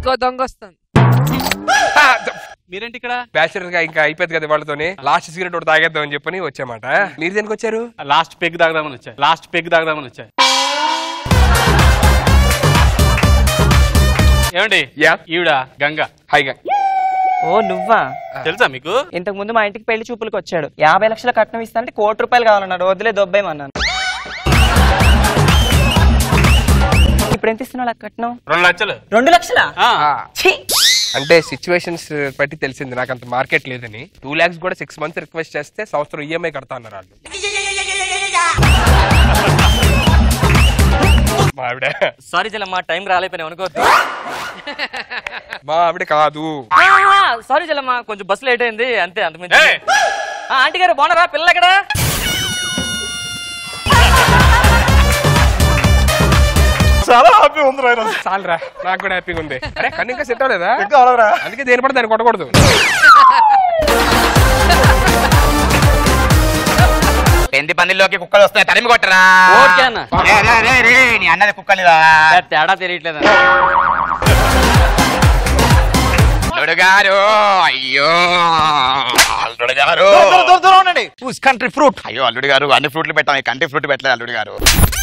ఇంకో దొంగ వస్తుంది మీరేంటి ఇక్కడ బ్యాచులర్ గా ఇంకా అయిపోయింది కదా వాళ్ళతోనే లాస్ట్ సిగరెట్ ఒకటి తాగేద్దాం అని చెప్పని వచ్చామాట మీరు దేనికి వచ్చారు లాస్ట్ పెగ్ తాగదామని వచ్చాయి లాస్ట్ పెగ్ తాగదామని వచ్చాయి ఏమండి యా ఈవిడ గంగ హాయిగా ఓ నువ్వా తెలుసా మీకు ఇంతకు ముందు మా ఇంటికి పెళ్లి చూపులకు వచ్చాడు యాభై లక్షల కట్నం ఇస్తా అంటే కోటి రూపాయలు కావాలన్నాడు వదిలే దొబ్బేమన్నాను ఇప్పుడు ఎంత ఇస్తున్నావు నాకు కట్నం రెండు లక్షలు రెండు లక్షలా ఆ, ఛీ! అంటే సిచ్యువేషన్స్ బట్టి తెలిసింది నాకు అంత మార్కెట్ లేదని టూ లాక్స్ కూడా సిక్స్ మంత్స్ రిక్వెస్ట్ చేస్తే సంవత్సరం ఈఎంఐ కడతా అన్నారు వాళ్ళు మా ఆవిడ సారీ జలమ్మ టైం రాలేపోయినా అనుకోవద్దు మా ఆవిడ కాదు సారీ జలమ్మ కొంచెం బస్సు లేట్ అయింది అంతే అంత ఏయ్! ఆంటీ గారు బాగున్నారా పిల్ల ఎక్కడ చాలా హ్యాపీ ఉంది రా ఈరోజు. చాలరా నాకు కూడా హ్యాపీగా ఉంది అరే కన్ను ఇంకా సెట్ అవ్వలేదా ఇంకా అవలరా? అందుకే దేని పడితే దాన్ని కొట్టకూడదు పెంది పందిల్లోకి కుక్కలు వస్తాయి తరిమి కొట్టరా ఓకే అన్న. రే, రే, రే, రే, నీ అన్నది కుక్కలిదా తేడా తెలియట్లేదు అల్లుడు గారు అయ్యో అల్లుడు గారు దూరం, దూరం, దూరం ఉండండి కంట్రీ ఫ్రూట్ అయ్యో అల్లుడు గారు అన్ని ఫ్రూట్లు పెట్టాం ఈ కంటి ఫ్రూట్ పెట్టలేదు అల్లుడు గారు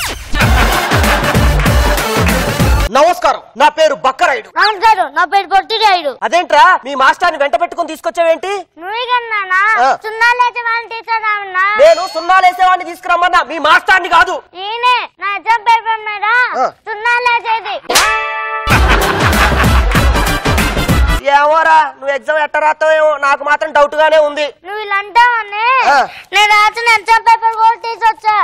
నమస్కారం నా పేరు బక్కరాయుడు నమస్కారం నా పేరు పొట్టిరాయుడు అదేంట్రా మీ మాస్టర్ని వెంట పెట్టుకుని తీసుకొచ్చావేంటి నువ్వు కన్నానా ఆ. సున్నాలేసే వాళ్ళని తీసుకురామన్నా నేను సున్నాలేసేవాడిని తీసుకురమ్మన్నా మీ మాస్టర్ని కాదు ఈయనే నా ఎగ్జామ్ పేపర్ మీద ఆ. సున్నాలేసేది ఏమోరా నువ్వు ఎగ్జామ్ ఎట్ట రాస్తావేమో నాకు మాత్రం డౌట్ గానే ఉంది నువ్వు ఇలా అంటావని ఆ. నేను రాసిన ఎగ్జామ్ పేపర్ కూడా తీసుకొచ్చా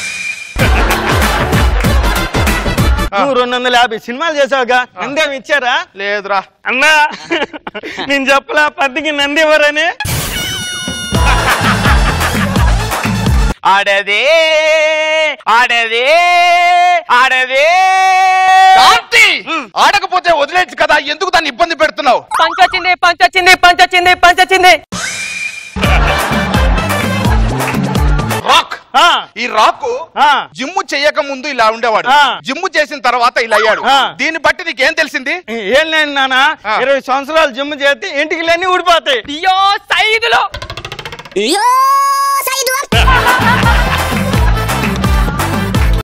నువ్వు రెండు వందల యాభై సినిమాలు చేసావుగా నందేం ఇచ్చారా లేదురా అన్నా నేను చెప్పలా పద్దికి నంది ఎవరని ఆడదే ఆడదే ఆడదే ఆడకపోతే వదిలేచ్చు కదా ఎందుకు దాన్ని ఇబ్బంది పెడుతున్నావు పంచ్ వచ్చింది పంచ్ వచ్చింది పంచ్ వచ్చింది పంచ్ వచ్చింది రాక్ ఆ, ఈ రాకు ఆ. జిమ్ చెయ్యక ముందు ఇలా ఉండేవాడు ఆ. జిమ్ చేసిన తర్వాత ఇలా అయ్యాడు ఆ. దీన్ని బట్టి నీకేం తెలిసింది ఏం లేదు నాన్న ఆ. ఇరవై సంవత్సరాలు జిమ్ చేస్తే ఇంటికి లేని ఊడిపోతాయి అయ్యో సైదులో